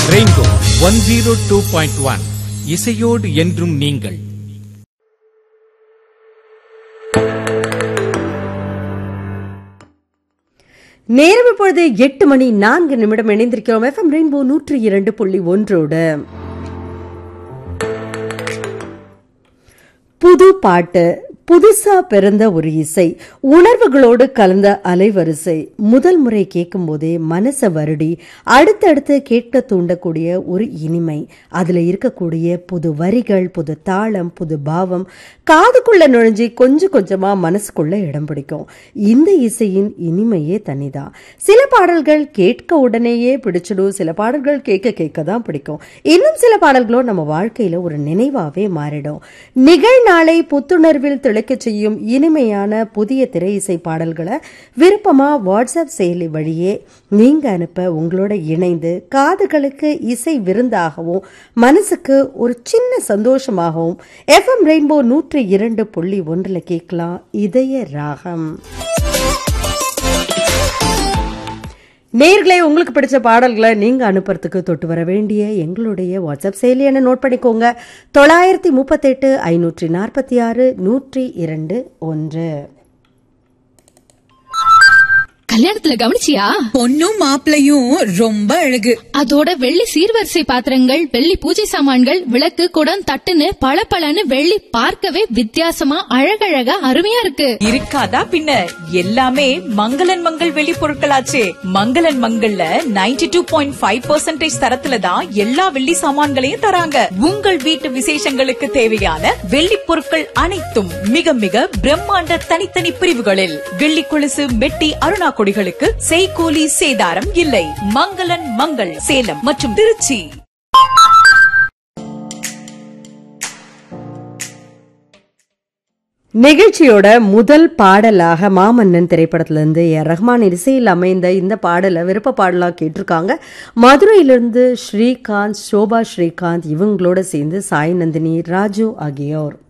rainbow one zero two point one இசையோடு என்றும் நீங்கள் நேரம் இப்பொழுது எட்டு மணி நான்கு நிமிடம் இணைந்திருக்கிறோம் எஃப்எம் ரெயின்போ நூற்றி இரண்டு புள்ளி ஒன்றோடு புது பாட்டு புதுசா பிறந்த ஒரு இசை உணர்வுகளோடு கலந்த அலைவரிசை முதல் முறை கேட்கும் போதே மனசை வருடி அடுத்தடுத்து கேட்க தூண்டக்கூடிய ஒரு இனிமை அதுல இருக்கக்கூடிய புது வரிகள் புது தாளம் புது பாவம் காதுக்குள்ள நுழைஞ்சி கொஞ்சம் கொஞ்சமா மனசுக்குள்ள இடம் பிடிக்கும் இந்த இசையின் இனிமையே தனிதான் சில பாடல்கள் கேட்க உடனேயே பிடிச்சிடும் சில பாடல்கள் கேட்க கேட்க தான் பிடிக்கும் இன்னும் சில பாடல்களோ நம்ம வாழ்க்கையில ஒரு நினைவாவே மாறிடும் நிகழ்நாளை புத்துணர்வில் திளைக்க செய்யும் இனிமையான புதிய திரை இசை பாடல்களை விருப்பமா வாட்ஸ்அப் செயலி வழியே நீங்க அனுப்ப உங்களோட இணைந்து காதுகளுக்கு இசை விருந்தாகவும் மனசுக்கு ஒரு சின்ன சந்தோஷமாகவும் எஃப்எம் ரெயின்போ நூற்றி இரண்டு புள்ளி ஒன்றுல கேட்கலாம் இதய ராகம் நேர்களே உங்களுக்கு பிடிச்ச பாடல்களை நீங்க அனுப்புறதுக்கு தொட்டு வர வேண்டிய எங்களுடைய வாட்ஸ்அப் செயலியான நோட் பண்ணிக்கோங்க தொள்ளாயிரத்தி முப்பத்தெட்டு ஐநூற்றி நாற்பத்தி ஆறு நூற்றி இரண்டு ஒன்று கல்யாணத்துல கவனிச்சியா பொண்ணும் மாப்பிளையும் ரொம்ப அழகு அதோட வெள்ளி சீர்வரிசை பாத்திரங்கள் வெள்ளி பூஜை சாமான்கள் விளக்கு குடம் தட்டுன்னு பளபளன்னு வெள்ளி பார்க்கவே வித்தியாசமா அழகழகா அருமையா இருக்கு இருக்காதா பின்ன எல்லாமே மங்களன் மங்கள் வெளி பொருட்களாச்சே மங்களன் மங்கள்ல 92.5% டூ பாயிண்ட் ஃபைவ் பர்சன்டேஜ் தரத்துல தான் எல்லா வெள்ளி சாமான்களையும் தராங்க உங்கள் வீட்டு விசேஷங்களுக்கு தேவையான வெள்ளி பொருட்கள் அனைத்தும் மிக மிக பிரம்மாண்ட தனித்தனி பிரிவுகளில் வெள்ளி கொலுசு மெட்டி அருணா கொடிகளுக்கு செய்கூலி சேதாரம் இல்லை மங்களன் மங்கள் சேலம் மற்றும் திருச்சி நிகழ்ச்சியோட முதல் பாடலாக மாமன்னன் திரைப்படத்திலிருந்து ஏ ரஹ்மான் இசையில் அமைந்த இந்த பாடலை விருப்ப பாடலா கேட்டிருக்காங்க மதுரையிலிருந்து ஸ்ரீகாந்த் சோபா ஸ்ரீகாந்த் இவங்களோட சேர்ந்து சாய் நந்தினி ராஜு ஆகியோர்